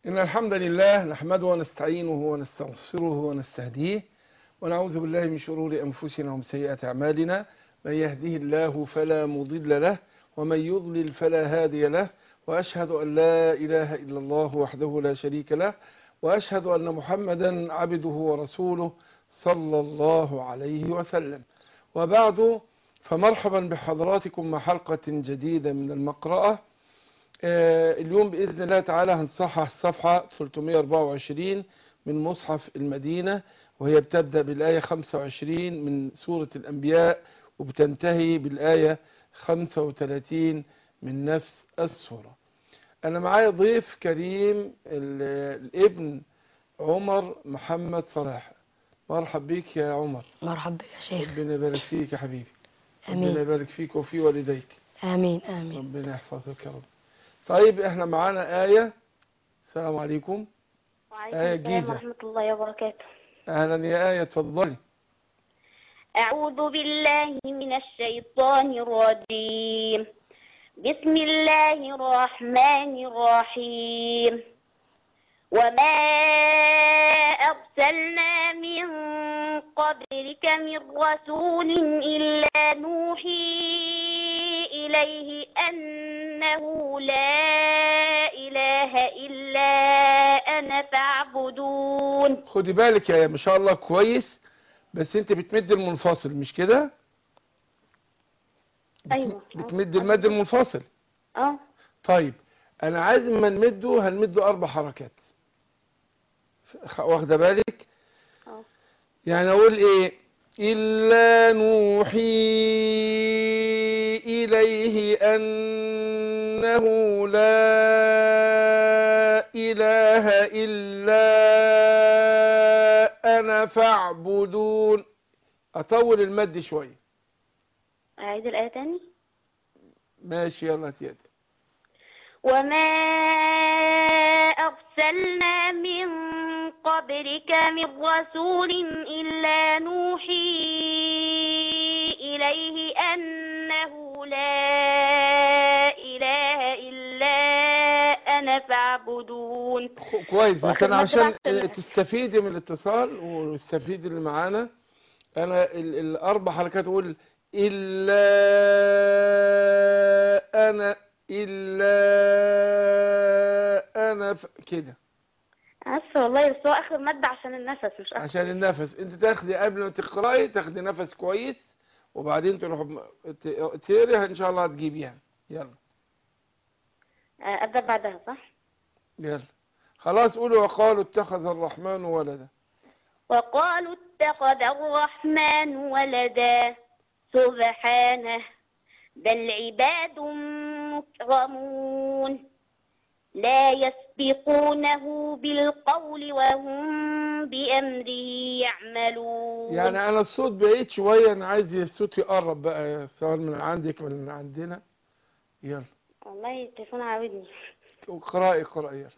إن الحمد لله نحمده ونستعينه ونستغفره ونستهديه ونعوذ بالله من شرور أنفسنا ومن سيئات أعمالنا من يهده الله فلا مضل له ومن يضلل فلا هادي له وأشهد أن لا إله إلا الله وحده لا شريك له وأشهد أن محمدا عبده ورسوله صلى الله عليه وسلم وبعد فمرحبا بحضراتكم مع حلقة جديدة من المقرأة اليوم بإذن الله تعالى هنصحح الصفحة 324 من مصحف المدينة وهي بتبدأ بالآية 25 من سورة الأنبياء وبتنتهي بالآية 35 من نفس السورة أنا معايا ضيف كريم الابن عمر محمد صلاح مرحب بيك يا عمر مرحبا بك يا شيخ ربنا يبارك فيك يا حبيبي آمين. ربنا يبارك فيك وفي والديك آمين آمين ربنا يحفظك يا رب طيب احنا معانا آية السلام عليكم وعليكم آية السلام جيزة. ورحمة الله وبركاته اهلا يا آية اتفضلي أعوذ بالله من الشيطان الرجيم بسم الله الرحمن الرحيم وما أرسلنا من قبلك من رسول إلا نوحي إليه أنه لا إله إلا أنا فاعبدون خدي بالك يا آية ما شاء الله كويس بس انت بتمد المنفصل مش كده أيوة بتمد المد المنفصل اه طيب انا عايز ما نمده هنمده اربع حركات خ- واخده بالك اه يعني اقول ايه الا نوحي اليه انه لا اله الا انا فاعبدون اطول المد شويه أعيد الآية تاني ماشي يلا تيادي وما أرسلنا من قبلك من رسول إلا نوحي إليه أنه لا إله إلا أنا فاعبدون خ- كويس بس وآخر انا مادة عشان بعد ال- تستفيدي من الاتصال وتستفيدي اللي معانا انا ال- الاربع حركات اقول الا انا الا انا ف... كده عارفة والله بس هو آخر مادة عشان النفس مش أكتر عشان النفس انت تاخدي قبل ما تقراي تاخدي نفس كويس وبعدين تروح م- ت- تقري ان شاء الله هتجيبيها يلا آه، أبدأ بعدها صح؟ يلا خلاص قولوا وقالوا اتخذ الرحمن ولدا وقالوا اتخذ الرحمن ولدا سبحانه بل عباد مكرمون لا يسبقونه بالقول وهم بأمره يعملون يعني انا الصوت بعيد شوية انا عايز الصوت يقرب بقى سواء من عندك ولا من عندنا يلا والله التليفون عاودني اقرأي اقرأي يلا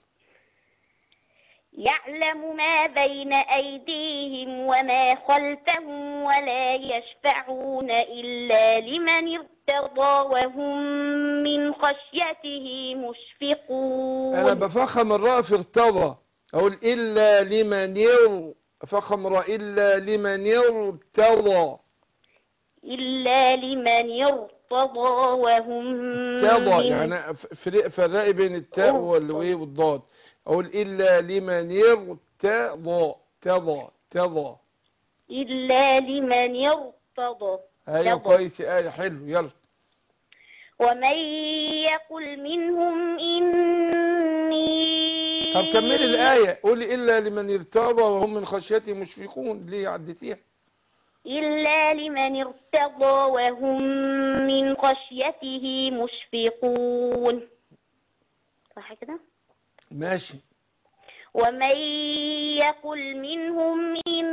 يعلم ما بين أيديهم وما خلفهم ولا يشفعون إلا لمن ارتضى وهم من خشيته مشفقون انا بفخم الراء في ارتضى اقول الا لمن ير فخم راء الا لمن ارتضى إلا لمن ارتضى وهم ارتضى من يعني ف- فرق فرقي بين التاء أوه. والواي والضاد اقول الا لمن ارتضى تضى تضى إلا لمن ارتضى ايوه تضى. كويس يا آية حلو يلا ومن يقل منهم إني طب كملي الآية قولي إلا لمن ارتضى وهم من خشيته مشفقون ليه عديتيها إلا لمن ارتضى وهم من خشيته مشفقون صح كده ماشي ومن يقل منهم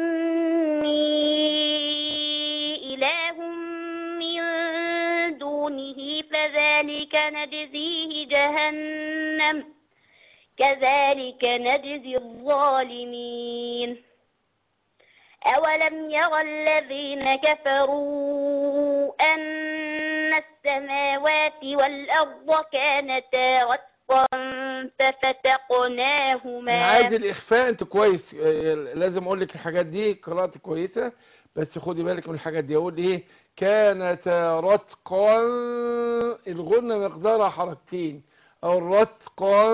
إني إله من دونه فذلك نجزيه جهنم كذلك نجزي الظالمين أولم يرى الذين كفروا أن السماوات والأرض كانتا رتقا ففتقناهما انا عايز الاخفاء انت كويس آه، لازم اقول لك الحاجات دي قراءتي كويسه بس خدي بالك من الحاجات دي اقول ايه كانتا رتقا الغنة مقدارها حركتين او رتقا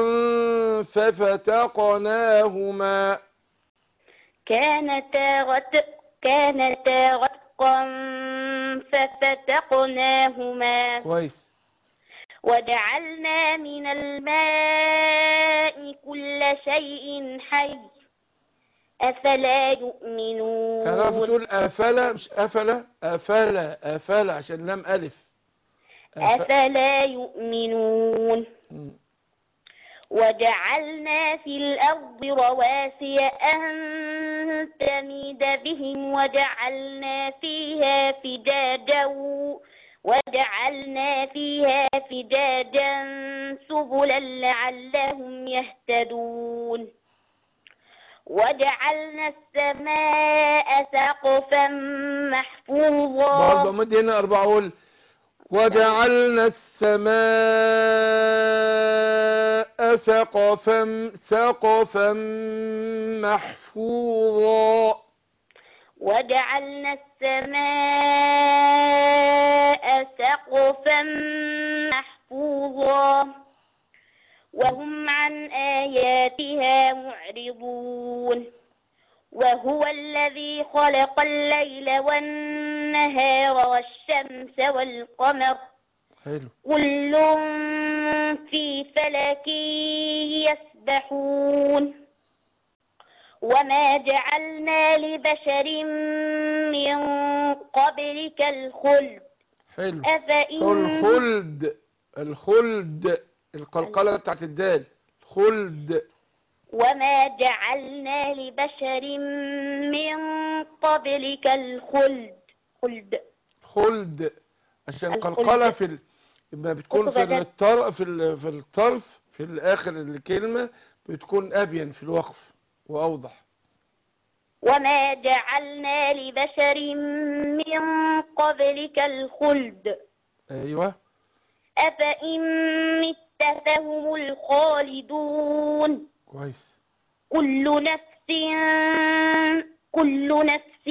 ففتقناهما كانتا غت كانتا غتقا ففتقناهما كويس وجعلنا من الماء كل شيء حي أفلا تعرف يؤمنون تقول افلا مش افلا افلا افلا عشان لام الف أف- أفلا يؤمنون مم. وجعلنا في الأرض رواسي أن تميد بهم وجعلنا فيها فجاجا وجعلنا فيها فجاجا سبلا لعلهم يهتدون وجعلنا السماء سقفا محفوظا برضه مد هنا أربعة أقول وجعلنا السماء سقفا سقفا محفوظا وجعلنا السماء سقفا محفوظا وهم عن آياتها معرضون وهو الذي خلق الليل والنهار والشمس والقمر حلو كل في فلك يسبحون وما جعلنا لبشر من قبلك الخلد حلو أفإن الخلد الخلد القلقلة بتاعت الدال خلد وما جعلنا لبشر من قبلك الخلد خلد خلد عشان الخلد. قلقلة في ال... لما بتكون في خطبة جد. الطرف في ال... في الطرف في الآخر الكلمة بتكون أبين في الوقف وأوضح وما جعلنا لبشر من قبلك الخلد أيوه أفإن مت فهم الخالدون كويس كل نفس كل نفس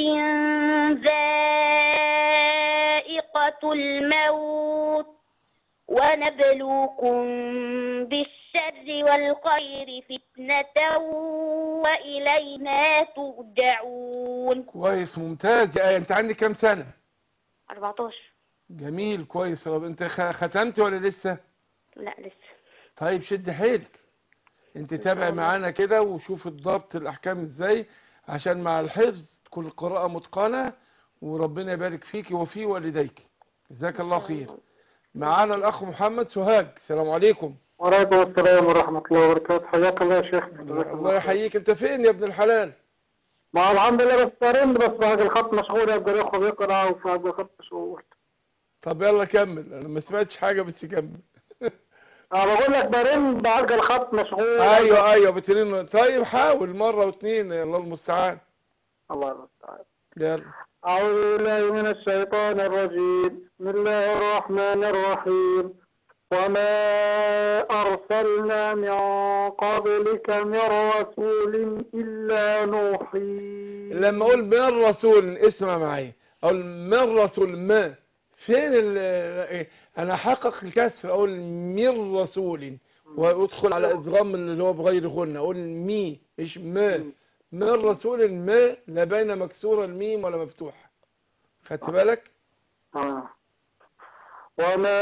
ذائقة الموت ونبلوكم بالشر والخير فتنة وإلينا ترجعون كويس ممتاز يا آية أنت عندك كام سنة 14 جميل كويس رب انت خ- ختمت ولا لسه لا لسه طيب شد حيلك انت تابع معانا كده وشوف الضبط الاحكام ازاي عشان مع الحفظ تكون القراءة متقنة وربنا يبارك فيك وفي والديك جزاك الله خير معانا الاخ محمد سوهاج السلام عليكم وعليكم السلام ورحمة الله وبركاته حياك الله يا شيخ الله يحييك انت فين يا ابن الحلال ما الحمد لله بس برن بس بعد الخط مشغول يبقى الاخوة بيقرا وبعد الخط مشغول طب يلا كمل انا ما سمعتش حاجة بس كمل انا بقول لك برن بعد الخط مشغول ايوه ايوه بترين طيب حاول مرة واتنين يا الله المستعان الله المستعان يلا أعوذ بالله من الشيطان الرجيم بسم الله الرحمن الرحيم وما أرسلنا من قبلك من رسول إلا نوحي لما اقول من الرسول اسمع معايا اقول من رسول ما فين ال إيه؟ انا احقق الكسر اقول من رسول وادخل على ادغام اللي هو بغير غنة اقول مي مش ما من رسول ما لا بين مكسورة الميم ولا مفتوحة خدت بالك آه. وما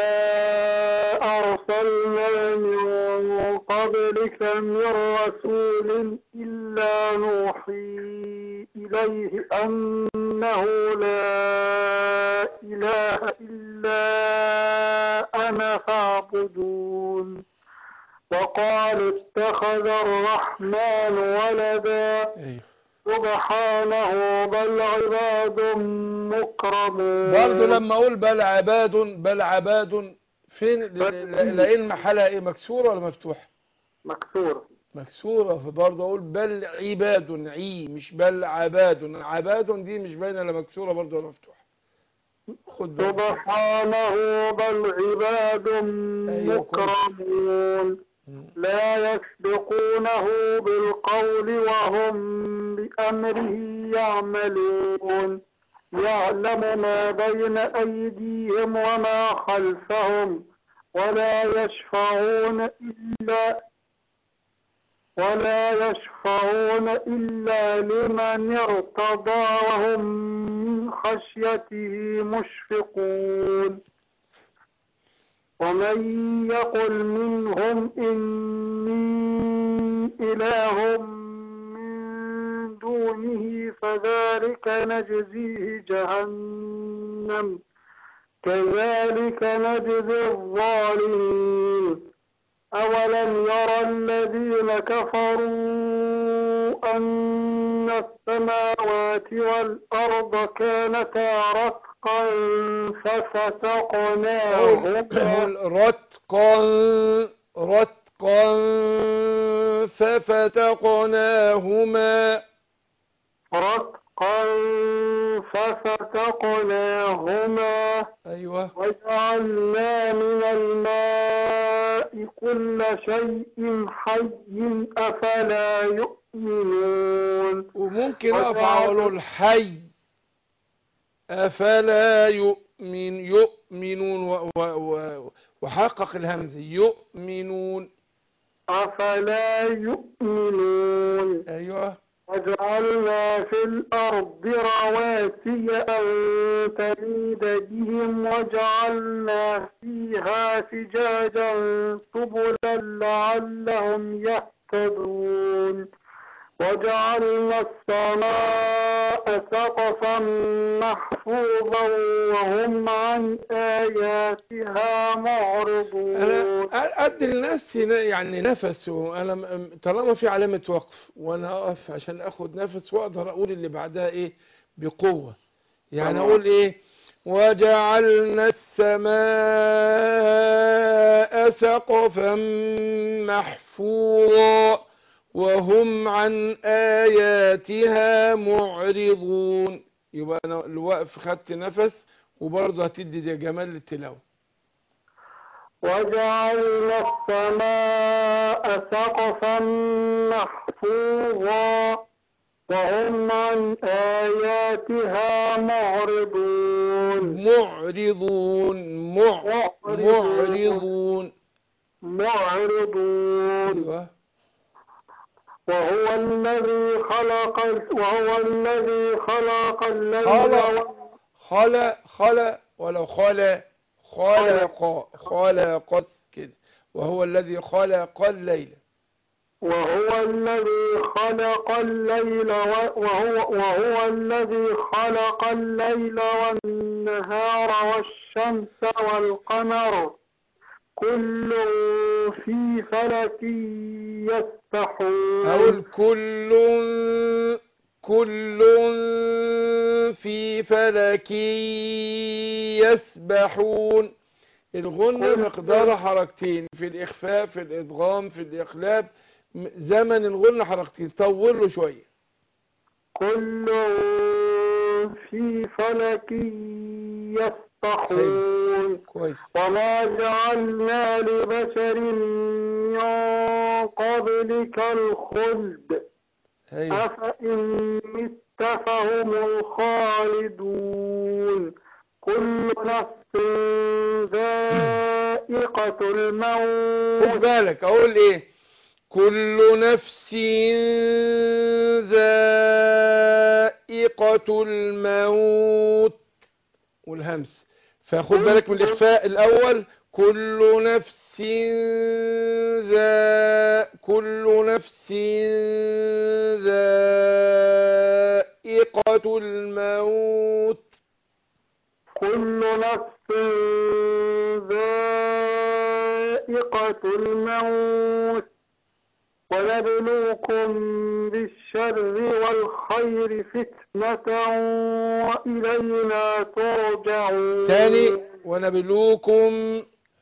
أرسلنا من قبلك من رسول إلا نوحي إليه أنه لا إله إلا أنا فاعبدون وقال اتخذ الرحمن ولدا ايوه سبحانه بل عباد مكرمون برضه لما اقول بل عباد بل عباد فين ل- ل- لان محلها ايه مكسورة ولا مفتوحة مكسور مكسورة فبرضه أقول بل عباد عي مش بل عباد عباد دي مش باينة لا مكسورة برضه ولا مفتوحة خد بالك سبحانه بل عباد أيوة، كويس. مكرمون لا يسبقونه بالقول وهم بأمره يعملون يعلم ما بين أيديهم وما خلفهم ولا يشفعون إلا ولا يشفعون إلا لمن ارتضى وهم من خشيته مشفقون ومن يقل منهم إني إله من دونه فذلك نجزيه جهنم كذلك نجزي الظالمين أولم يرى الذين كفروا أن السماوات والأرض كانتا رتقا ففتقناهما قل رتقا رتقا ففتقناهما رتقا ففتقناهما أيوة وجعلنا من الماء كل شيء حي أفلا يؤمنون وممكن أقف أقول الحي أفلا يؤمن يؤمنون و و و وحقق الهمزة يؤمنون أفلا يؤمنون أيوة وجعلنا في الأرض رواسي أن تميد بهم وجعلنا فيها فجاجا سبلا لعلهم يهتدون وجعلنا السماء سقفا محفوظا وهم عن آياتها معرضون أنا أدي لنفسي ن- يعني نفس وأنا م- طالما في علامة وقف وأنا أقف عشان أخد نفس وأقدر أقول اللي بعدها إيه بقوة يعني تمام. أقول إيه وجعلنا السماء سقفا محفوظا وهم عن آياتها معرضون يبقى أنا الوقف خدت نفس وبرضه هتدي دي جمال للتلاوة وجعلنا السماء سقفا محفوظا وهم عن آياتها معرضون معرضون مع معرضون معرضون ايوه وهو الذي خلق وهو الذي خلق الليل خلق. خلق خلق ولو خلق خلق خلقت كده وهو الذي خلق الليل وهو الذي خلق الليل و- وهو وهو الذي خلق الليل والنهار والشمس والقمر كل في فلك يسبحون أقول كل كل في فلك يسبحون الغنة مقدار حركتين في الإخفاء في الإدغام في الإقلاب م- زمن الغنة حركتين طول له شوية كل في فلك يسبحون كويس وما جعلنا لبشر من قبلك الخلد أيوة. أفإن مت فهم الخالدون كل نفس ذائقة خد الموت بالك اقول ايه كل نفس ذائقة الموت والهمس فخد بالك من الاخفاء الاول كل نفس ذا كل نفس ذائقة الموت كل نفس ذائقة الموت ونبلوكم بالشر والخير فتنة وإلينا ترجعون تاني ونبلوكم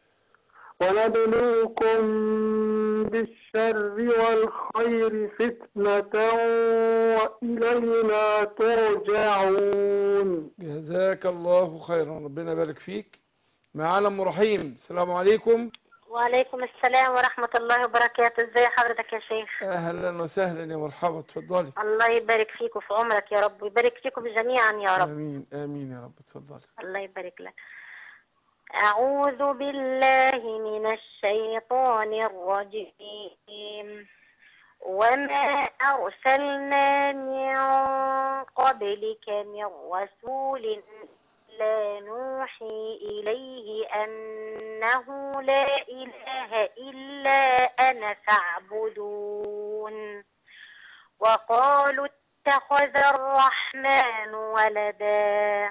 ونبلوكم بالشر والخير فتنة وإلينا ترجعون جزاك الله خيرا ربنا يبارك فيك معانا ام رحيم السلام عليكم وعليكم السلام ورحمة الله وبركاته ازي حضرتك يا شيخ اهلا وسهلا يا مرحبا اتفضلي الله يبارك فيكم في عمرك يا رب ويبارك فيكم جميعا يا رب امين امين يا رب اتفضلي الله يبارك لك أعوذ بالله من الشيطان الرجيم وما أرسلنا من قبلك من رسول إلا نوحي إليه أنه لا إله إلا أنا فاعبدون وقالوا اتخذ الرحمن ولدا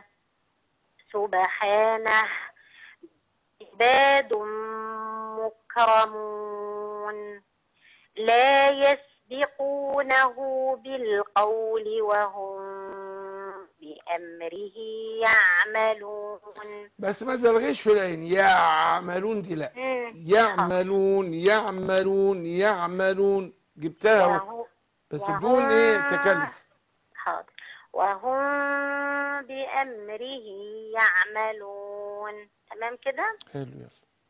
سبحانه عباد مكرمون لا يسبقونه بالقول وهم بأمره يعملون بس ما تلغيش في العين يعملون دي لا مم. يعملون يعملون يعملون جبتها اهو وهو- بس وهم- بدون ايه تكلف حاضر وهم بأمره يعملون تمام كده حلو يلا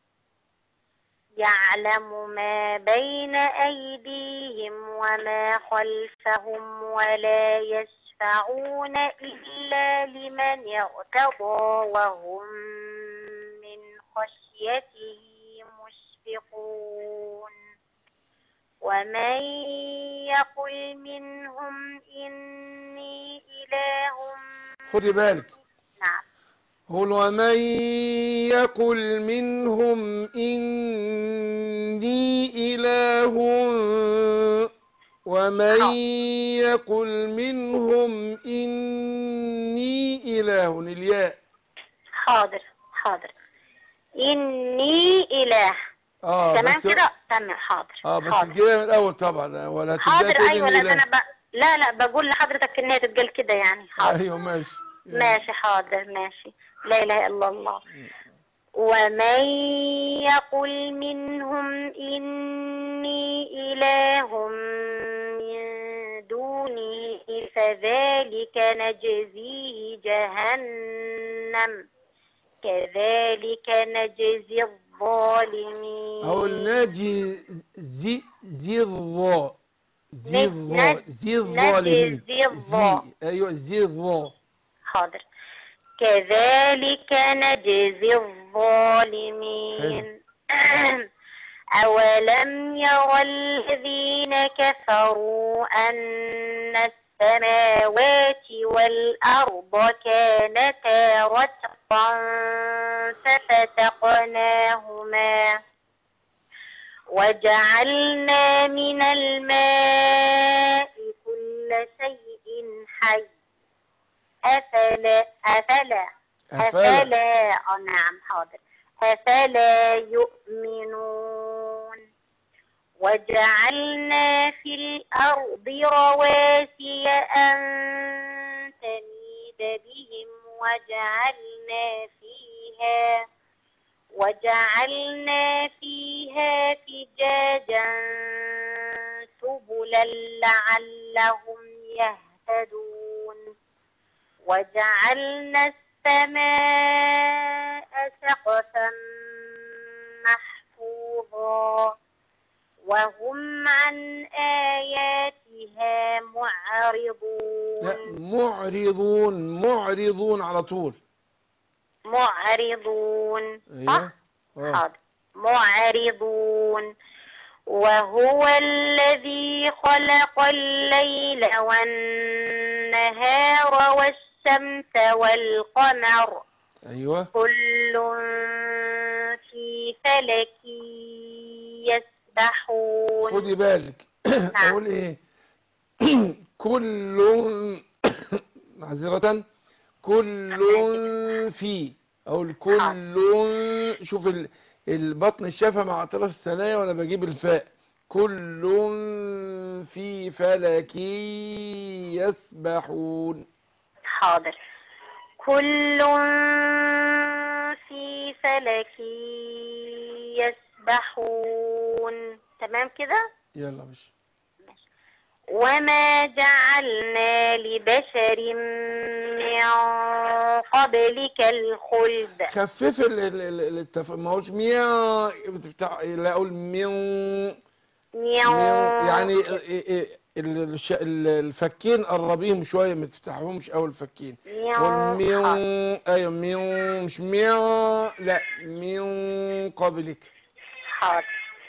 يعلم ما بين أيديهم وما خلفهم ولا يشفعون إلا لمن ارتضى وهم من خشيته مشفقون ومن يقل منهم إني إله خدي بالك نعم قل ومن يقل منهم إني إله ومن يقل منهم إني إله الياء حاضر حاضر إني إله اه تمام بس كده تمام حاضر اه بس حاضر تجيبها من الأول طبعا ولا تبدأ حاضر تقول ايوه إني لا ده إله. انا ب... لا لا بقول لحضرتك ان هي تتقال كده يعني حاضر أيوه ماشي ماشي حاضر ماشي لا اله الا الله ومن يقل منهم اني اله من دونه فذلك نجزيه جهنم كذلك نجزي الظالمين أو الناجي زي زي الظا زي الظا نج- زي الظالمين زي الظا. زي أيوه زي الظا حاضر كذلك نجزي الظالمين أولم يرى الذين كفروا أن السماوات والأرض كانتا رتقا ففتقناهما وجعلنا من الماء كل شيء حي أفلا أفلا أفلا أفلا آه نعم حاضر أفلا يؤمنون وجعلنا في الأرض رواسي أن تميد بهم وجعلنا فيها وجعلنا فيها فجاجا سبلا لعلهم يهتدون وجعلنا السماء سقفا محفوظا وهم عن آياتها لا معرضون معرضون معرضون على طول معرضون صح؟ ايوه آه. حاضر معرضون وهو الذي خلق الليل والنهار والشمس والقمر ايوه كل في فلك يسبحون خدي بالك اقول ايه كل معذرة كل في اقول كل شوف ال- البطن الشفه مع اطراف الثنايا وانا بجيب الفاء كل في فلك يسبحون حاضر كل في فلك يسبحون تمام كده يلا مش وما جعلنا لبشر من قبلك الخلد خفف ال ال ال ال- التف... ما هوش ميا بتفتح لا اقول ميو ميو يعني ال- ال- ال- الش- ال- الفكين قربيهم شويه ما تفتحهمش قوي الفكين قول ميو ميو ايوه ميو مش ميو لا ميو قبلك حاضر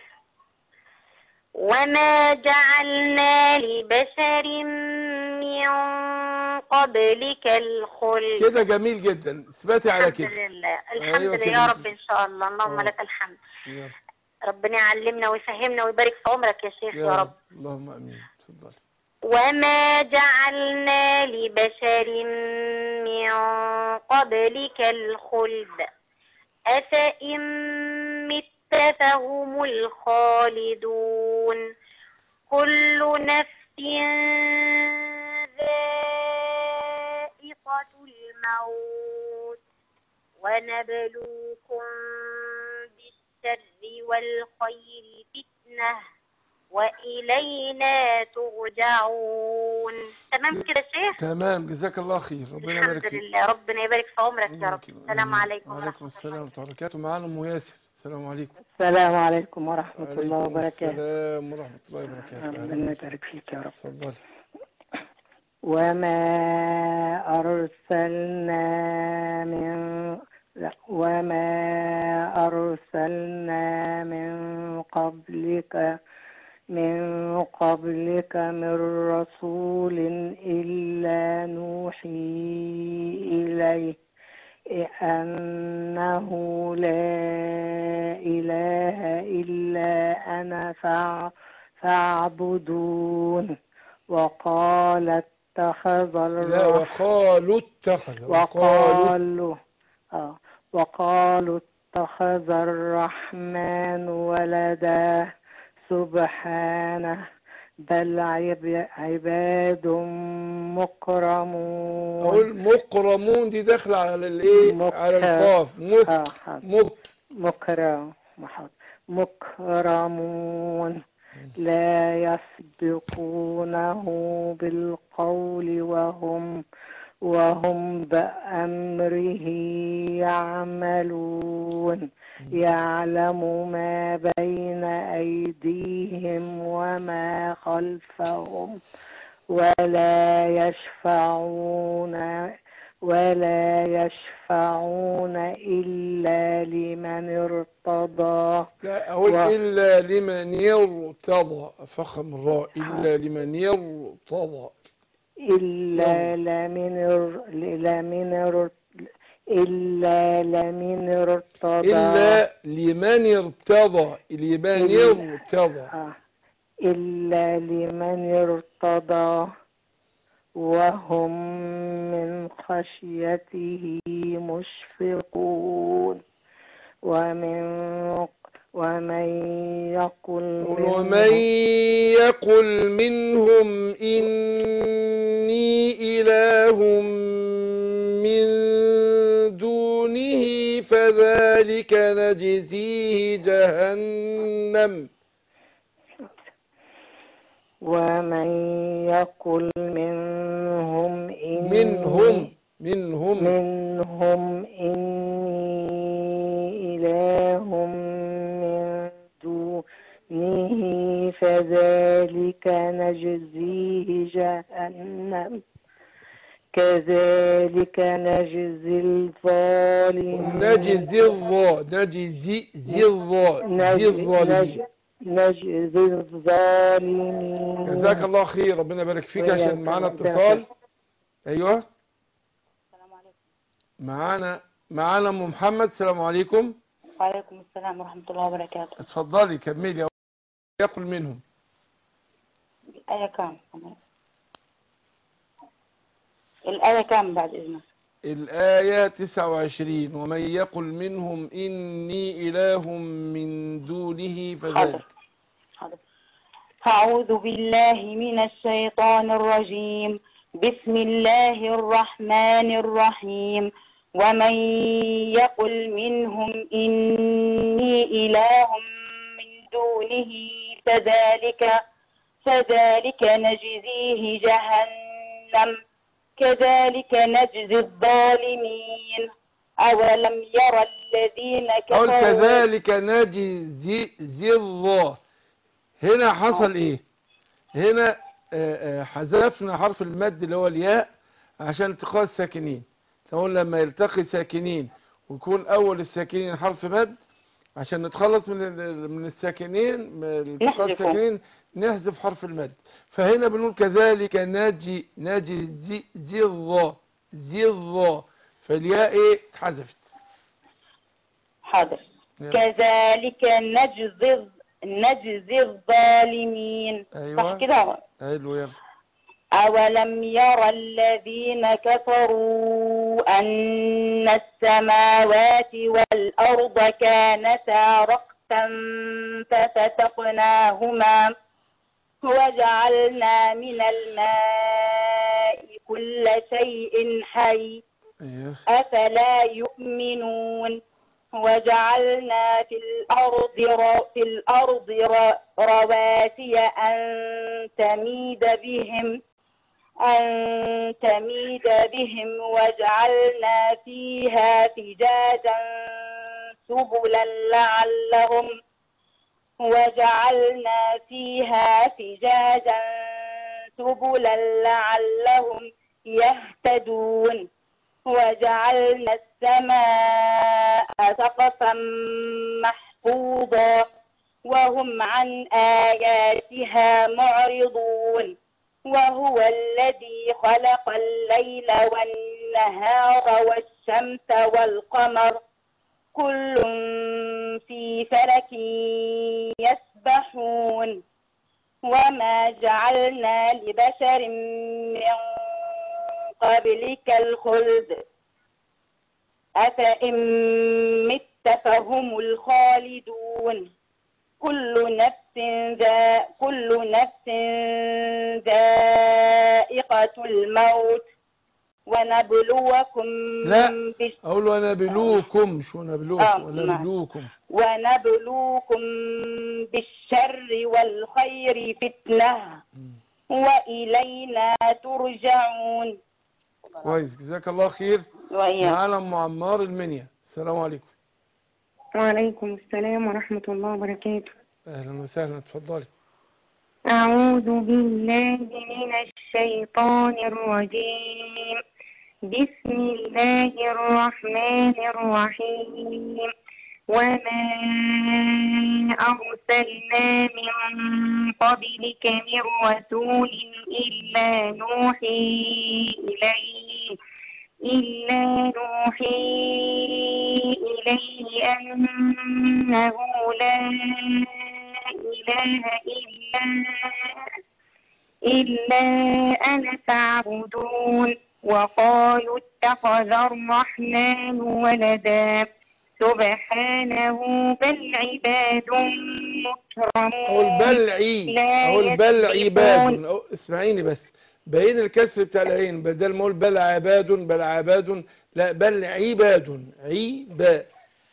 وما جعلنا لبشر من قبلك الخلد كده جميل جدا اثبتي على الحمد كده لله الحمد أيوة لله كده يا انت- رب ان شاء الله اللهم آه. لك الحمد يلا. ربنا يعلمنا ويفهمنا ويبارك في عمرك يا شيخ يا رب اللهم امين اتفضلي وما جعلنا لبشر من قبلك الخلد أفإن مت فهم الخالدون كل نفس ذائقة الموت ونبلوكم بالشر والخير فتنة وإلينا ترجعون تمام كده يا شيخ تمام جزاك الله خير ربنا يبارك الحمد فيك لله ربنا يبارك في عمرك يا رب ممكن. السلام آمين. عليكم وعليكم ورحمة السلام الله ورحمة الله وبركاته معانا ام ياسر السلام عليكم السلام عليكم ورحمة الله وعليكم وبركاته السلام ورحمة الله وبركاته ربنا أهلا وسهلا. يبارك فيك يا رب اتفضلي وما أرسلنا من لا وما أرسلنا من قبلك من قبلك من رسول إلا نوحي إليه أنه لا إله إلا أنا فاع- فاعبدون وقال اتخذ لا الرحمن وقالوا اتخذ وقالوا وقالوا آه وقالوا اتخذ الرحمن ولدا سبحانه بل عب- عباد مكرمون اقول مكرمون دي داخله على الايه مك- على القاف مك آه حاضر. مك مكرم محض مكرمون لا يسبقونه بالقول وهم وهم بأمره يعملون يعلم ما بين أيديهم وما خلفهم ولا يشفعون ولا يشفعون إلا لمن ارتضى لا اقول و- الا لمن يرتضى فخم الراء الا لمن يرتضى إلا لمن ار- لمن ار- إلا لمن ارتضى الا لمن ارتضى لمن إلا- يرتضى آه. إلا لمن ارتضى وهم من خشيته مشفقون ومن ومن يقل قل ومن منهم يقل منهم إني إله من دونه فذلك نجزيه جهنم ومن يقل منهم إني منهم منهم منهم إني إله من دونه فذلك نجزيه جهنم كذلك نجزي الظالمين نجزي الظا نجزي زي الظا زي نج- الظالمين نج- نجزي الظالمين جزاك الله خير ربنا يبارك فيك عشان معانا اتصال ايوه معانا معانا ام محمد السلام عليكم وعليكم السلام ورحمة الله وبركاته اتفضلي كملي يقل منهم الآية كام الآية كام بعد إذنك الآية 29 ومن يقل منهم إني إله من دونه فذلك حاضر حاضر أعوذ بالله من الشيطان الرجيم بسم الله الرحمن الرحيم ومن يقل منهم إني إله من دونه فذلك كذلك نجزيه جهنم كذلك نجزي الظالمين أولم يرى الذين أقول كفروا كذلك نجزي زي الظا هنا حصل ايه هنا آه، آه، حذفنا حرف المد اللي هو الياء عشان التقاء الساكنين نقول لما يلتقي ساكنين ويكون اول الساكنين حرف مد عشان نتخلص من ال- من الساكنين من التقاء نحذفه. الساكنين نحذف حرف المد فهنا بنقول كذلك نجي نجي زي زي الظا زي الظا فالياء ايه اتحذفت حاضر يلا. كذلك نجزي نجزي الظالمين ايوه صح كده حلو يلا أولم يرى الذين كفروا أن السماوات والأرض كانتا رقتا ففتقناهما وجعلنا من الماء كل شيء حي ايوه أفلا يؤمنون وجعلنا في الأرض ر- في الأرض ر- رواسي أن تميد بهم أن تميد بهم وجعلنا فيها فجاجا سبلا لعلهم وجعلنا فيها فجاجا سبلا لعلهم يهتدون وجعلنا السماء سقفا محفوظا وهم عن آياتها معرضون وهو الذي خلق الليل والنهار والشمس والقمر كل في فلك يسبحون وما جعلنا لبشر من قبلك الخلد أفإن مت فهم الخالدون كل نفس ذا كل نفس ذائقة الموت ونبلوكم لا. بش- اقول ونبلوكم شو نبلوكم آه، نعم. ونبلوكم ونبلوكم بالشر والخير فتنة وإلينا ترجعون كويس جزاك الله خير وإياكم معانا ام عمار المنيا السلام عليكم وعليكم السلام ورحمة الله وبركاته اهلا وسهلا اتفضلي أعوذ بالله من الشيطان الرجيم بسم الله الرحمن الرحيم وما أرسلنا من قبلك من رسول إلا نوحي إليه إلا نوحي إليه أنه لا إله إلا إلا أنا فاعبدون وقالوا اتخذ الرحمن ولدا سبحانه بل عباد اقول مكرمون بلعي لا اقول بل يسبقون. عباد أقول- اسمعيني بس بين الكسر بتاع العين بدل ما اقول بل عباد بل عباد لا بل عباد عباد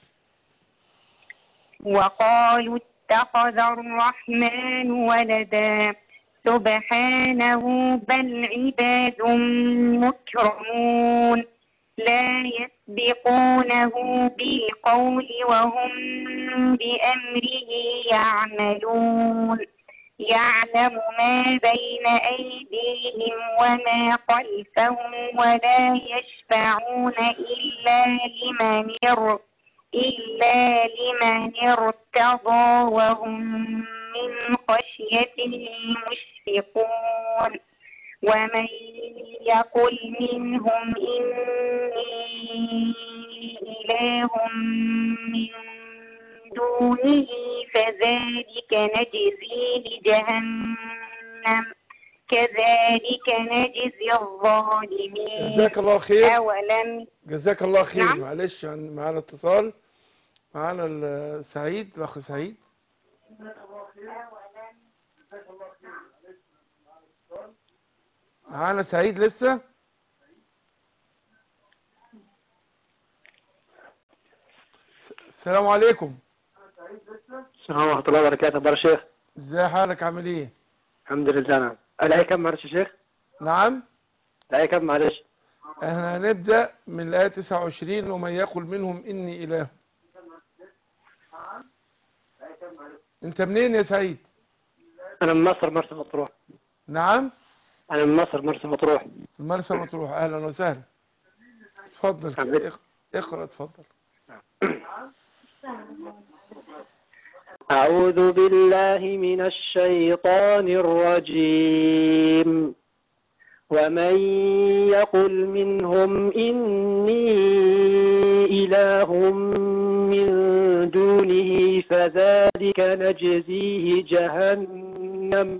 وقالوا اتخذ الرحمن ولدا سبحانه بل عباد مكرمون لا يسبقونه بالقول وهم بأمره يعملون يعلم ما بين أيديهم وما خلفهم ولا يشفعون إلا لمن ارتضى إلا لمن ارتضى وهم من خشيته مشفقون ومن يقل منهم إني إله من دونه فذلك نجزيه جهنم كذلك نجزي الظالمين جزاك الله خير أولم جزاك الله خير نعم. معلش عن معانا اتصال معانا ال- سعيد الاخ سعيد معانا سعيد لسه السلام عليكم السلام ورحمة الله وبركاته بار شيخ ازاي حالك عامل ايه الحمد لله نعم الآية كم معلش يا شيخ نعم الآية كم معلش احنا هنبدأ من الآية 29 ومن يقل منهم إني إله انت منين يا سعيد أنا من مصر مرسى مطروح نعم أنا من مصر مرسى مطروح مرسى مطروح اهلا وسهلا اتفضل حبيبي. اق- اقرا اتفضل أعوذ بالله من الشيطان الرجيم ومن يقل منهم إني إله من دونه فذلك نجزيه جهنم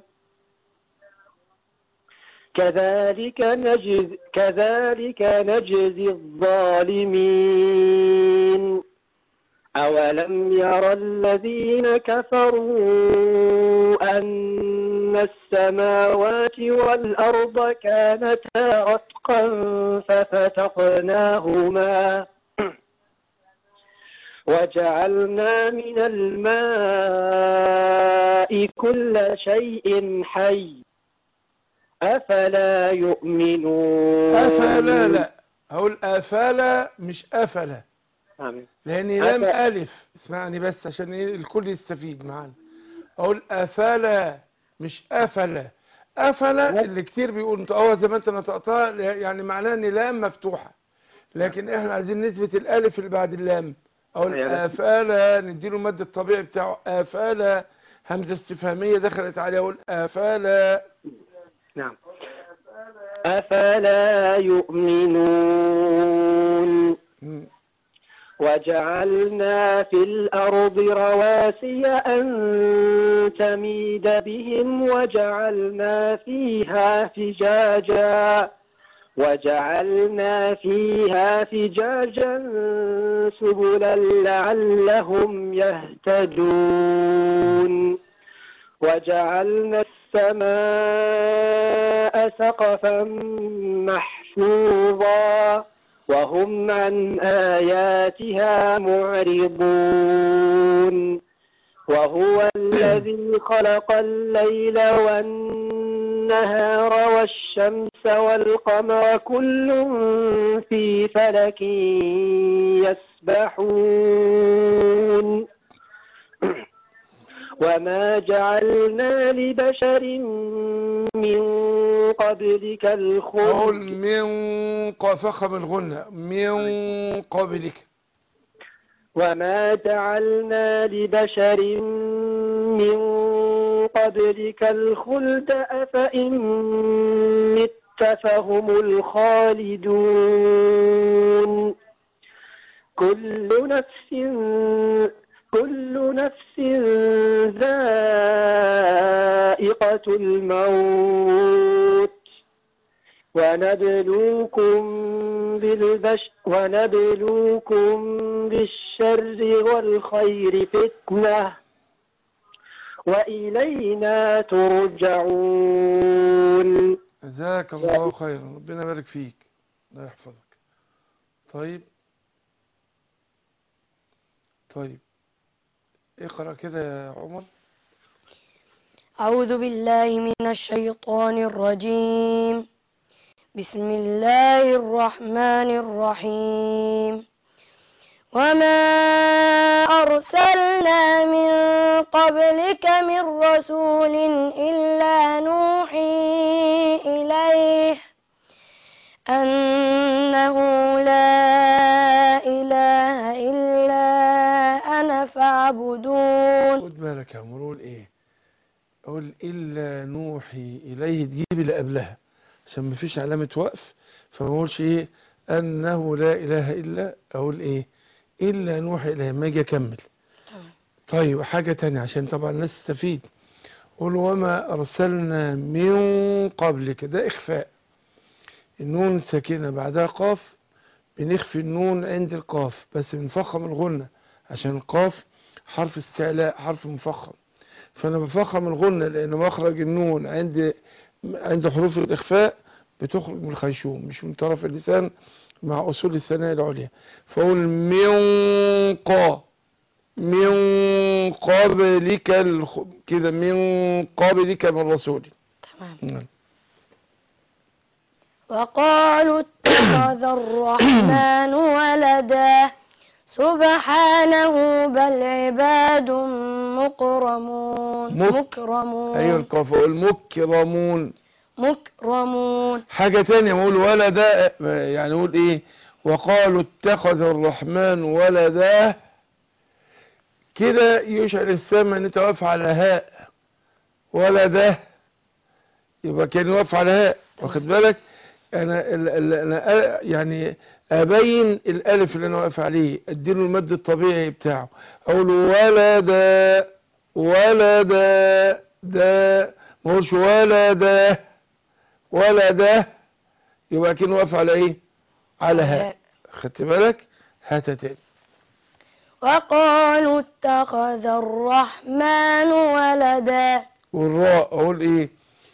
كذلك نجز كذلك نجزي الظالمين أولم ير الذين كفروا أن السماوات والأرض كانتا رتقا ففتقناهما وجعلنا من الماء كل شيء حي أفلا يؤمنون افلا لا هقول افلا مش افلا آمين لان لام أفلا. الف اسمعني بس عشان إيه الكل يستفيد معانا اقول افلا مش افلا افلا اللي كتير بيقول انت اه زي ما انت نطقتها يعني معناه ان لام مفتوحه لكن احنا عايزين نثبت الالف اللي بعد اللام اقول أيوة. افلا نديله المد الطبيعي بتاعه افلا همزه استفهاميه دخلت عليه اقول افلا نعم أفلا يؤمنون مم. وجعلنا في الأرض رواسي أن تميد بهم وجعلنا فيها فجاجا وجعلنا فيها فجاجا سبلا لعلهم يهتدون وجعلنا السماء سقفا محفوظا وهم عن آياتها معرضون وهو الذي خلق الليل والنهار والشمس والقمر كل في فلك يسبحون وما جعلنا لبشر من قبلك اقول الخلد من ق- فخم الغنة من قبلك وما جعلنا لبشر من قبلك الخلد أفإن مت فهم الخالدون كل نفس كل نفس ذائقة الموت ونبلوكم بالبش ونبلوكم بالشر والخير فتنة وإلينا ترجعون جزاك الله خيرا ربنا يبارك فيك الله يحفظك طيب طيب اقرأ كده يا عمر أعوذ بالله من الشيطان الرجيم بسم الله الرحمن الرحيم وما أرسلنا من قبلك من رسول إلا نوحي إليه أنه لا إله إلا أنا فاعبدون خد بالك يا عمر قول ايه قول الا نوحي اليه تجيب اللي قبلها عشان ما فيش علامة وقف فما اقولش ايه انه لا اله الا اقول ايه الا نوحي اليه ما اجي اكمل طيب حاجة تانية عشان طبعا الناس تستفيد قول وما ارسلنا من قبلك ده اخفاء النون ساكنة بعدها قاف بنخفي النون عند القاف بس بنفخم الغنة عشان القاف حرف استعلاء حرف مفخم فانا بفخم الغنة لان مخرج النون عند عند حروف الاخفاء بتخرج من الخيشوم مش من طرف اللسان مع اصول الثناء العليا فاقول من قا من قبلك الخ... كده من قبلك من رسول تمام نعم. وقالوا اتخذ الرحمن ولدا سبحانه بل عباد مكرمون مك- مكرمون ايوه القاف المكرمون مكرمون حاجة تانية اقول ولدا يعني اقول ايه وقالوا اتخذ الرحمن ولدا كده يشعر السمع ان انت واقف على هاء ولده يبقى كان واقف على هاء واخد بالك انا ال ال انا أ- يعني ابين الالف اللي انا واقف عليه اديله المد الطبيعي بتاعه اقول ولدا ولدا ده ما اقولش ولدا ولده يبقى كان واقف على ايه على هاء خدت بالك هات تاني وقالوا اتخذ الرحمن ولدا والراء اقول ايه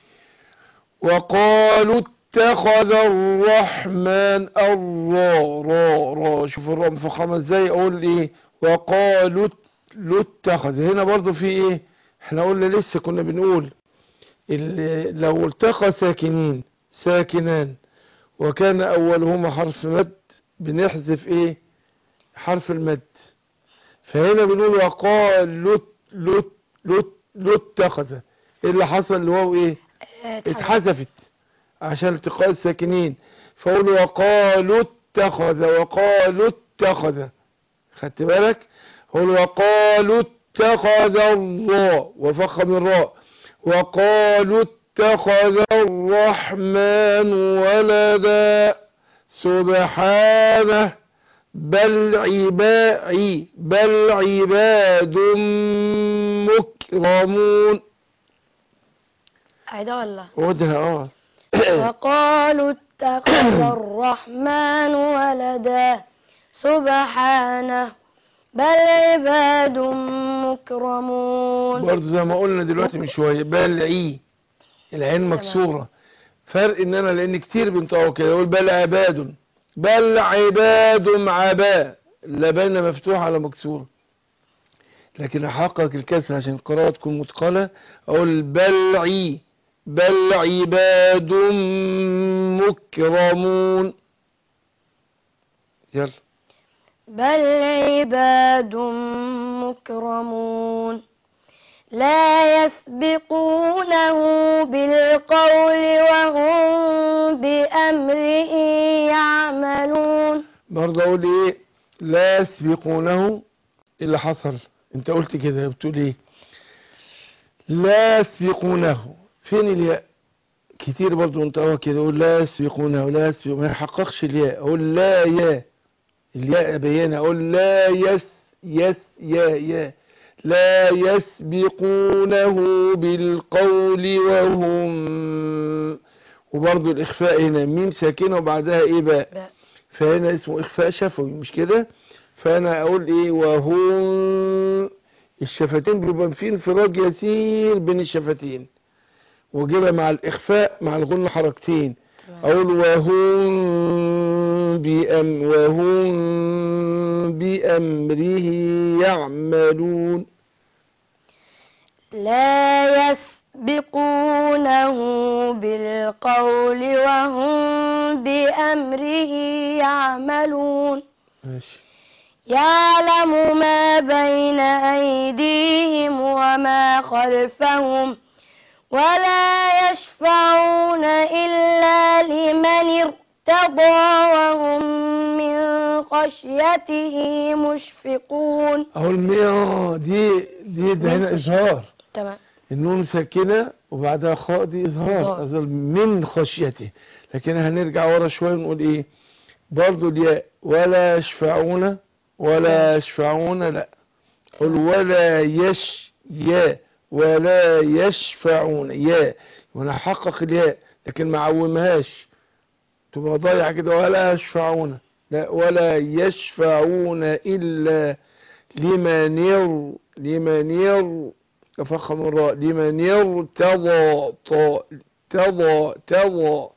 وقالوا اتخذ الرحمن الراء را را شوف الراء مفخمه ازاي اقول ايه وقالوا ات- لو اتخذ هنا برضو في ايه احنا قلنا لسه كنا بنقول ال- لو التقى ساكنين ساكنان وكان اولهما حرف مد بنحذف ايه حرف المد فهنا بنقول وقال لت لت لت لت اتخذ ايه اللي حصل الواو ايه اتحذفت عشان التقاء الساكنين فقولوا وقالوا اتخذ وقالوا اتخذ خدت بالك قولوا وقالوا اتخذ الراء وفخم الراء وقالوا اتخذ الرحمن ولدا سبحانه بل عباعي بل عباد مكرمون عيدا ولا ودها اه وقالوا اتخذ الرحمن ولدا سبحانه بل عباد مكرمون برضه زي ما قلنا دلوقتي من شويه بلعي العين مكسوره فرق ان انا لان كتير بينطقوا كده يقول بل عباد بل عباد عباء اللبانه مفتوحه على مكسوره لكن احقق الكسر عشان القراءه تكون متقنه اقول بلعي بل عباد مكرمون يلا بل عباد مكرمون لا يسبقونه بالقول وهم بأمره يعملون برضه اقول ايه لا يسبقونه إيه اللي حصل انت قلت كده بتقول ايه لا يسبقونه فين الياء كتير برضه انت اه كده اقول لا يسبقونه لا يسبق ما يحققش الياء اقول لا يا الياء بيانه اقول لا يس يس يا يا لا يسبقونه بالقول وهم وبرضه الاخفاء هنا ميم ساكنه وبعدها ايه بقى باء. فهنا اسمه اخفاء شفوي مش كده فانا اقول ايه وهم الشفتين بيبقى فيه انفراج يسير بين الشفتين وجيبها مع الاخفاء مع الغن حركتين اقول وهم بأم وهم بأمره يعملون لا يسبقونه بالقول وهم بأمره يعملون ماشي يعلم ما بين أيديهم وما خلفهم ولا يشفعون إلا لمن ارتضى وهم من خشيته مشفقون اقول مياه دي دي ده هنا اظهار تمام النون ساكنة وبعدها خاء دي إظهار إظهار. أظهر من خشيته لكن هنرجع ورا شوية ونقول إيه برضو الياء ولا يشفعون ولا يشفعون لا قل ولا يش يا ولا يشفعون يا وانا حقق الياء لكن ما عومهاش تبقى ضايع كده ولا يشفعون لا ولا يشفعون إلا لمن ير لمن ير تفخم الراء لمن يرتضى طا- تضى تضى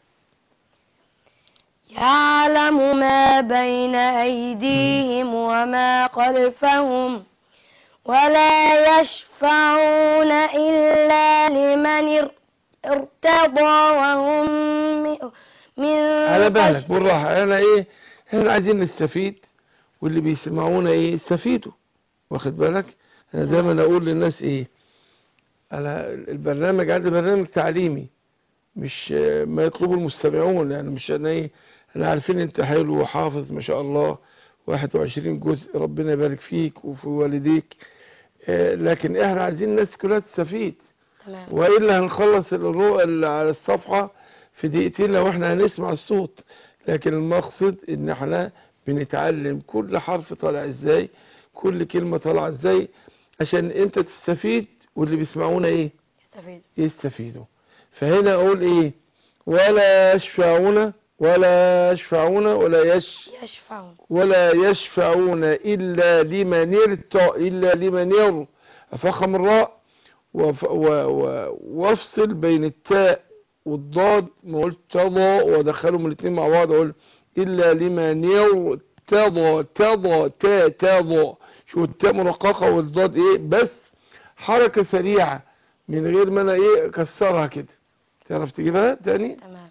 يعلم ما بين أيديهم وما خلفهم ولا يشفعون إلا لمن ار- ارتضى وهم من- من على بالك خش- بالراحة انا ايه احنا عايزين نستفيد واللي بيسمعونا ايه يستفيدوا واخد بالك انا دايما اقول للناس ايه انا البرنامج عندي برنامج تعليمي مش آه، ما يطلبه المستمعون يعني مش انا ايه احنا عارفين انت حلو وحافظ ما شاء الله 21 جزء ربنا يبارك فيك وفي والديك آه، لكن احنا عايزين الناس كلها تستفيد تمام والا هنخلص الرؤى اللي على الصفحة في دقيقتين لو احنا هنسمع الصوت لكن المقصد ان احنا بنتعلم كل حرف طالع ازاي كل كلمة طالعة ازاي عشان انت تستفيد واللي بيسمعونا ايه يستفيد يستفيدوا فهنا اقول ايه ولا يشفعون ولا يشفعون ولا يش يشفعون ولا يشفعون إلا لمن ارتى إلا لمن ير أفخم الراء وف و و وافصل بين التاء والضاد ما قلت تضى وادخلهم الاثنين مع بعض اقول إلا لمن ير تضى تضى تا تضى شو التاء مرققة والضاد ايه بس حركة سريعة من غير ما انا ايه اكسرها كده تعرف تجيبها تاني تمام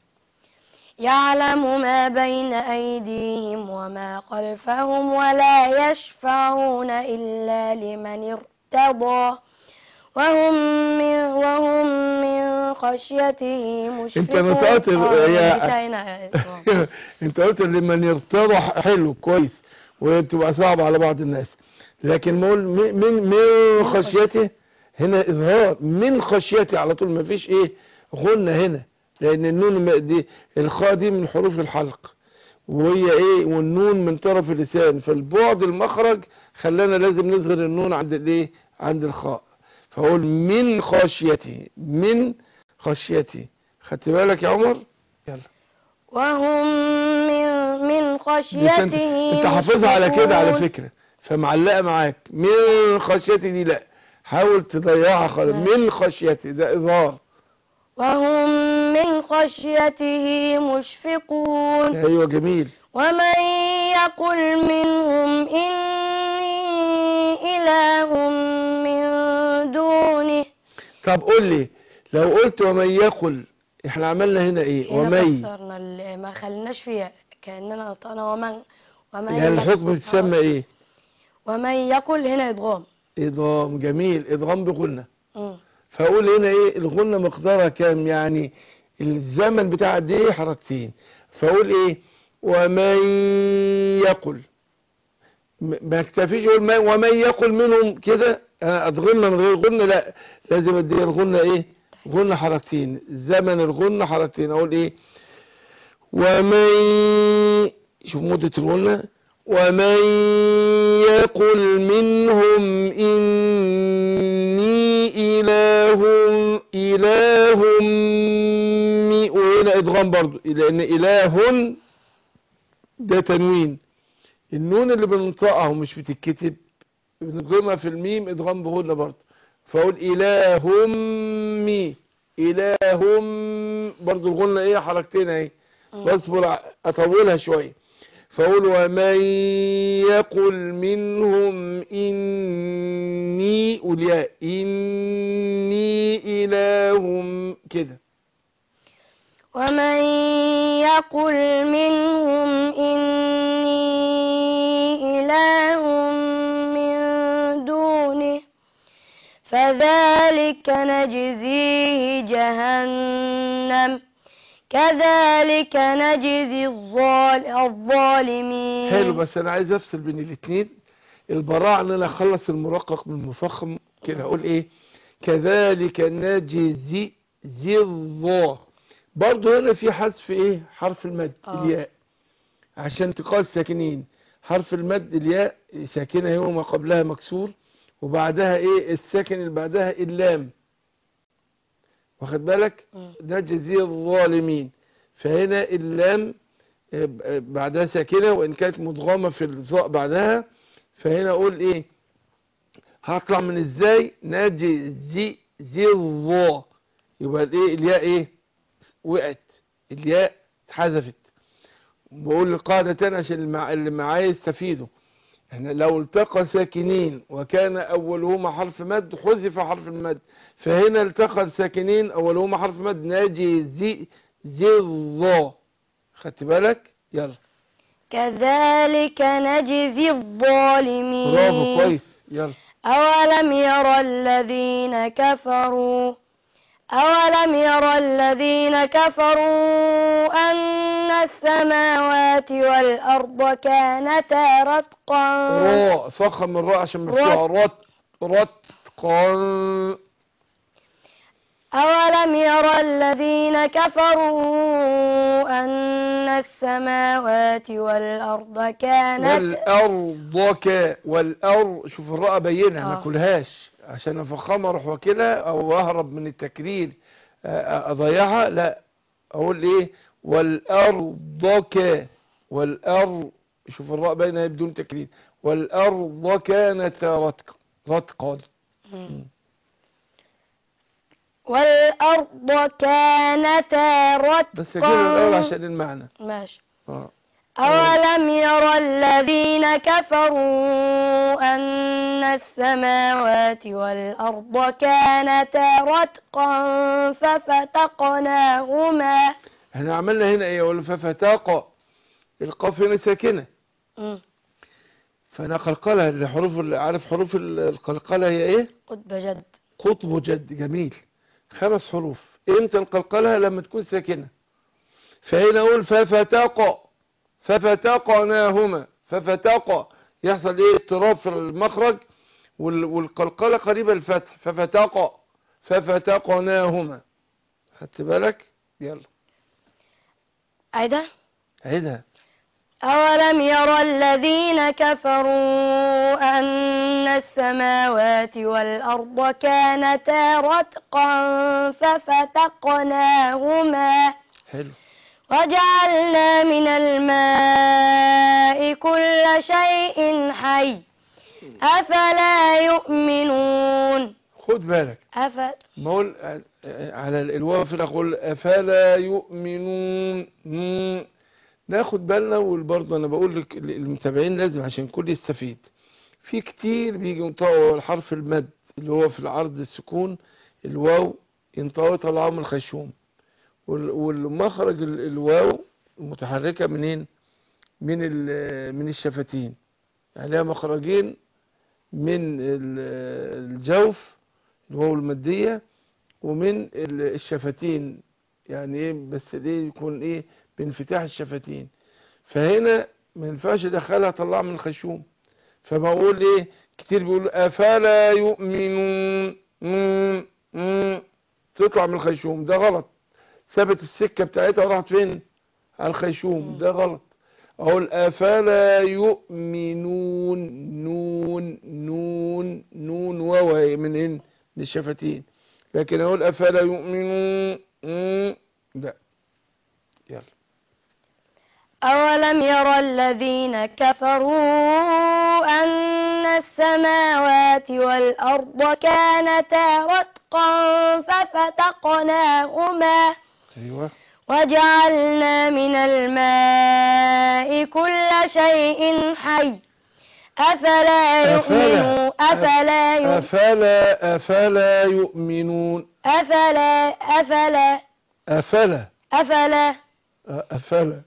يعلم ما بين أيديهم وما خلفهم ولا يشفعون إلا لمن ارتضى وهم من وهم من خشيته مشفقون نطقت آه، يا- انتهينا يا إسراء. انت قلت لمن يرتضى حلو كويس وهي بتبقى صعبة على بعض الناس لكن نقول من من من خشيته هنا اظهار من خشيته على طول ما فيش ايه غنة هنا لان النون م- دي الخاء دي من حروف الحلق وهي ايه والنون من طرف اللسان فالبعد المخرج خلانا لازم نصغر النون عند الايه عند الخاء فاقول من خشيته من خشيته خدت بالك يا عمر يلا وهم من من بس انت, خشيته انت حافظها على كده على مشفقون. فكرة فمعلقة معاك من خشيتي دي لا حاول تضيعها خالص من خشيتي ده اظهار وهم من خشيته مشفقون ايوه جميل ومن يقل منهم إني إله من دونه طب قول لي لو قلت ومن يقل احنا عملنا هنا ايه هنا ومن كسرنا ال- ما خليناش فيها كأننا نطقنا ومن ومن يعني الحكم بتسمى ايه ومن يقل هنا إدغام ادغام جميل ادغام بغنة مم. فاقول هنا ايه الغنة مقدارها كام يعني الزمن بتاع قد ايه حركتين فاقول ايه ومن يقل م- ما اكتفيش اقول من- ومن يقل منهم كده انا اضغمها من غير غنة لا لازم ادي الغنة ايه غنة حركتين زمن الغنة حركتين اقول ايه ومن شوف مدة الغنة ومن يقل منهم إني إله إله مي وهنا إدغام برضو لأن إله ده تنوين النون اللي بننطقها ومش بتتكتب بنضغمها في الميم إدغام بغنة برضو فأقول إله مي إله برضو الغنة إيه حركتين أهي بصبر ع- أطولها شوية فأقول ومن يقل منهم إني أولياء إني إله كده ومن يقل منهم إني إله من دونه فذلك نجزيه جهنم كذلك نجزي الظال- الظالمين حلو بس أنا عايز أفصل بين الاتنين البراعة إن أنا أخلص المرقق من المفخم كده أقول إيه كذلك نجزي زي الظا برضو هنا في حذف إيه حرف المد آه. الياء عشان تقال ساكنين حرف المد الياء ساكنة هي وما قبلها مكسور وبعدها ايه الساكن اللي بعدها اللام واخد بالك مم. نجزي الظالمين فهنا اللام آه، ب- آه، بعدها ساكنة وان كانت مدغمة في الظاء بعدها فهنا اقول ايه هطلع من ازاي نجزي زي الظا يبقى الايه الياء ايه وقعت الياء اتحذفت بقول القاعدة تاني عشان المع- اللي معايا يستفيدوا احنا لو التقى ساكنين وكان اولهما حرف مد حذف حرف المد فهنا التقى ساكنين اولهما حرف مد ناجي زي زي الظا خدت بالك يلا كذلك نجزي الظالمين برافو كويس يلا أولم يرى الذين كفروا أولم يرى الذين كفروا أن السماوات والأرض كانتا رتقا راء فخم الراء عشان مفتوحة رت رتقا أولم يرى الذين كفروا أن السماوات والأرض كانتا والأرض ك والأرض شوف الراء بينها ما آه. كلهاش عشان افخمها اروح واكلها او اهرب من التكرير آه، اضيعها لا اقول ايه والأرض ك والأرض شوف الراء باينه بدون تكرير والأرض كانت رتقا رتقا والأرض كانتا بس كده الاول رتقا عشان المعنى ماشي اه أولم يرى الذين كفروا أن السماوات والأرض كانتا رتقا ففتقناهما احنا عملنا هنا ايه ولا ففتاق القاف هنا ساكنه مم. فانا قلقلها الحروف اللي عارف حروف القلقله هي ايه قطب جد قطب جد جميل خمس حروف امتى نقلقلها لما تكون ساكنه فهنا اقول ففتاق ففتقناهما ففتاق يحصل ايه اضطراب في المخرج وال- والقلقله قريبه الفتح ففتاق ففتقناهما خدت بالك يلا أيضا عيدها أولم يرى الذين كفروا أن السماوات والأرض كانتا رتقا ففتقناهما حلو وجعلنا من الماء كل شيء حي أفلا يؤمنون خد بالك أفلا ما اقول على الواو في اقول افلا يؤمنون مم. ناخد بالنا وبرضه انا بقول لك المتابعين لازم عشان الكل يستفيد في كتير بيجي ينطقوا الحرف المد اللي هو في العرض السكون الواو ينطقوا يطلعوا من الخشوم وال- والمخرج ال- الواو المتحركة منين من ال- من الشفتين يعني لها مخرجين من ال- الجوف الواو المادية ومن ال- الشفتين يعني ايه بس ليه يكون ايه بانفتاح الشفتين فهنا ما ينفعش ادخلها اطلعها من الخشوم فبقول ايه كتير بيقول افلا يؤمنون مم، مم، تطلع من الخيشوم ده غلط ثبت السكة بتاعتها راحت فين على الخيشوم ده غلط اقول افلا يؤمنون نون نون نون واو هي من هنا من الشفتين لكن اقول افلا يؤمنون مم، لا يلا أولم يرى الذين كفروا أن السماوات والأرض كانتا رتقا ففتقناهما ايوه وجعلنا من الماء كل شيء حي أفلا يؤمنون أفلا يؤمنون افلا افلا يؤمنون أفلا أفلا افلا أفلا افلا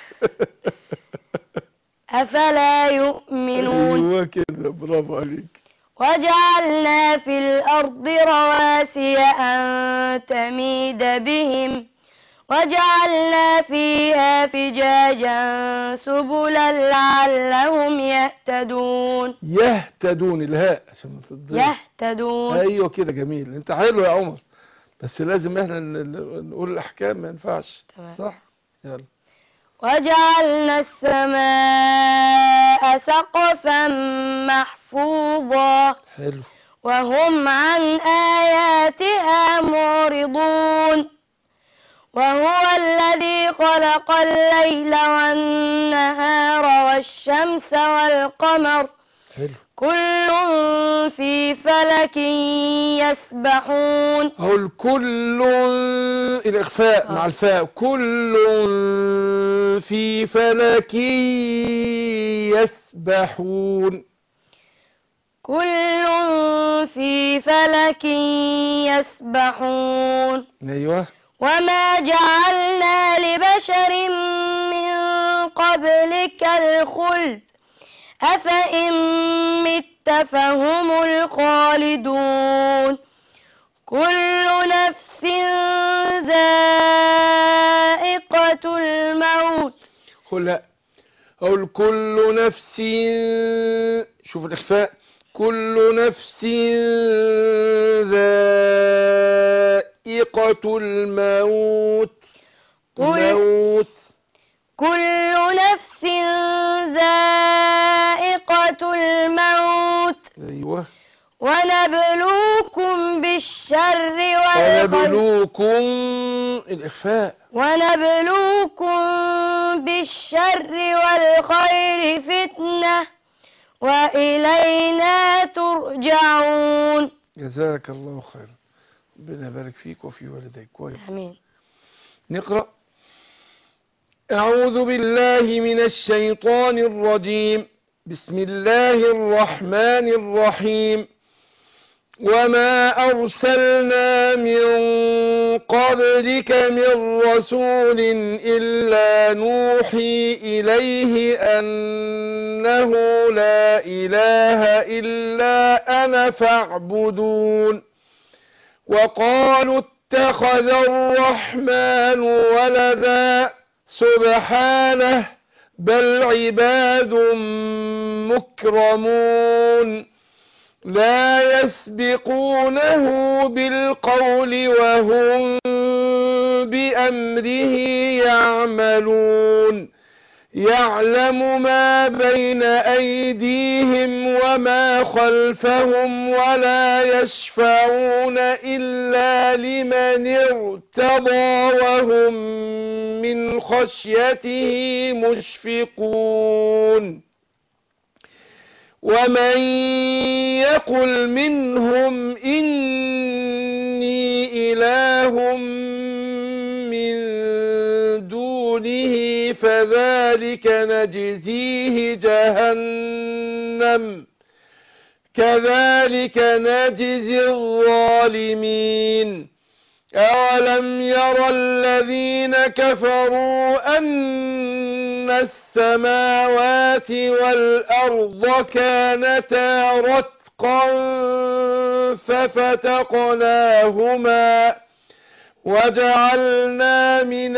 أفلا يؤمنون ايوه كده برافو عليك وجعلنا في الأرض رواسي أن تميد بهم وجعلنا فيها فجاجا سبلا لعلهم يهتدون يهتدون الهاء عشان ما تضيع يهتدون ايوه كده جميل انت حلو يا عمر بس لازم احنا ن- ن- نقول الاحكام ما ينفعش تمام. صح يلا وجعلنا السماء سقفا محفوظا حلو وهم عن آياتها معرضون وهو الذي خلق الليل والنهار والشمس والقمر حلو كل في فلك يسبحون أهو الكل الإخفاء آه. مع الفاء كل في فلك يسبحون كل في فلك يسبحون أيوه وما جعلنا لبشر من قبلك الخلد أفإن مت فهم الخالدون كل نفس ذائقة الموت قل لا أقول كل نفس شوف الإخفاء كل نفس ذائقة الموت قل- الموت كل نفس ذائقة الموت أيوه ونبلوكم بالشر والخير ونبلوكم الإخفاء ونبلوكم بالشر والخير فتنة وإلينا ترجعون جزاك الله خير ربنا يبارك فيك وفي والديك كويس آمين نقرأ أعوذ بالله من الشيطان الرجيم بسم الله الرحمن الرحيم وما أرسلنا من قبلك من رسول إلا نوحي إليه أنه لا إله إلا أنا فاعبدون وقالوا اتخذ الرحمن ولدا سبحانه بل عباد مكرمون لا يسبقونه بالقول وهم بأمره يعملون يعلم ما بين أيديهم وما خلفهم ولا يشفعون إلا لمن ارتضى وهم من خشيته مشفقون ومن يقل منهم إني إله من دونه فذلك نجزيه جهنم كذلك نجزي الظالمين أولم ير الذين كفروا أن السماوات والأرض كانتا رتقا ففتقناهما وجعلنا من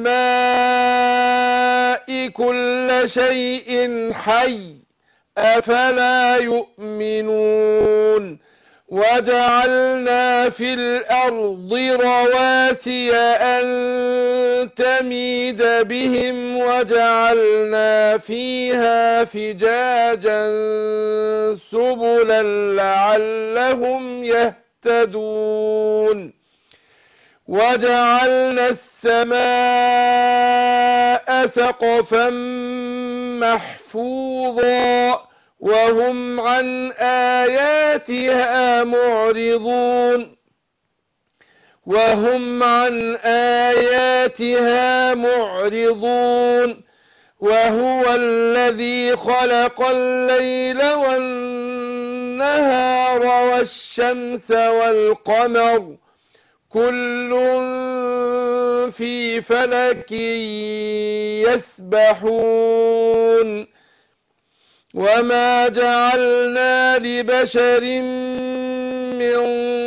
الماء كل شيء حي أفلا يؤمنون وجعلنا في الأرض رواسي أن تميد بهم وجعلنا فيها فجاجا سبلا لعلهم يهتدون وجعلنا السماء سقفا محفوظا وهم عن آياتها معرضون وهم عن آياتها معرضون وهو الذي خلق الليل والنهار والشمس والقمر كل في فلك يسبحون وما جعلنا لبشر من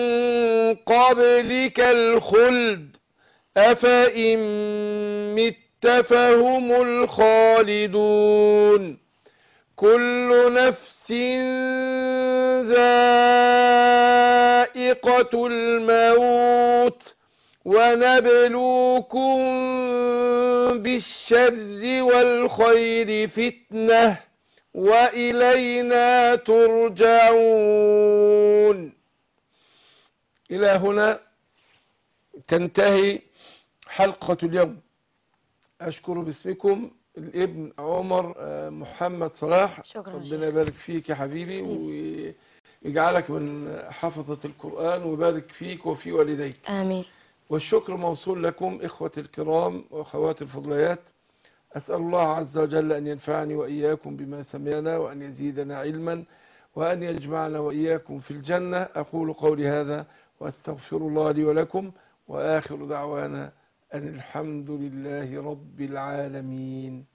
قبلك الخلد أفإن مت فهم الخالدون كل نفس ذائقة الموت ونبلوكم بالشر والخير فتنة وإلينا ترجعون إلى هنا تنتهي حلقة اليوم أشكر باسمكم الابن عمر آه، محمد صلاح شكرا ربنا شيخ. يبارك فيك يا حبيبي ويجعلك من حفظة القرآن ويبارك فيك وفي والديك آمين والشكر موصول لكم إخوتي الكرام وأخواتي الفضليات أسأل الله عز وجل أن ينفعني وإياكم بما سمعنا وأن يزيدنا علما وأن يجمعنا وإياكم في الجنة أقول قولي هذا وأستغفر الله لي ولكم وآخر دعوانا أن الحمد لله رب العالمين